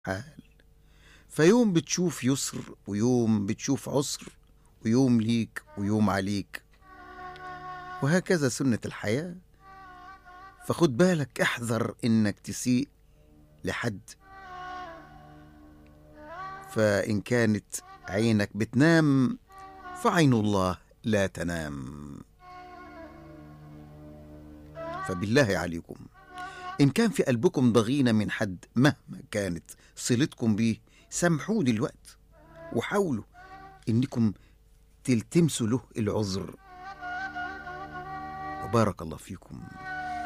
حال فيوم بتشوف يسر ويوم بتشوف عسر ويوم ليك ويوم عليك وهكذا سنة الحياة فخد بالك احذر انك تسيء لحد فإن كانت عينك بتنام فعين الله لا تنام فبالله عليكم إن كان في قلبكم ضغينة من حد مهما كانت صلتكم بيه سامحوه دلوقتي وحاولوا إنكم تلتمسوا له العذر وبارك الله فيكم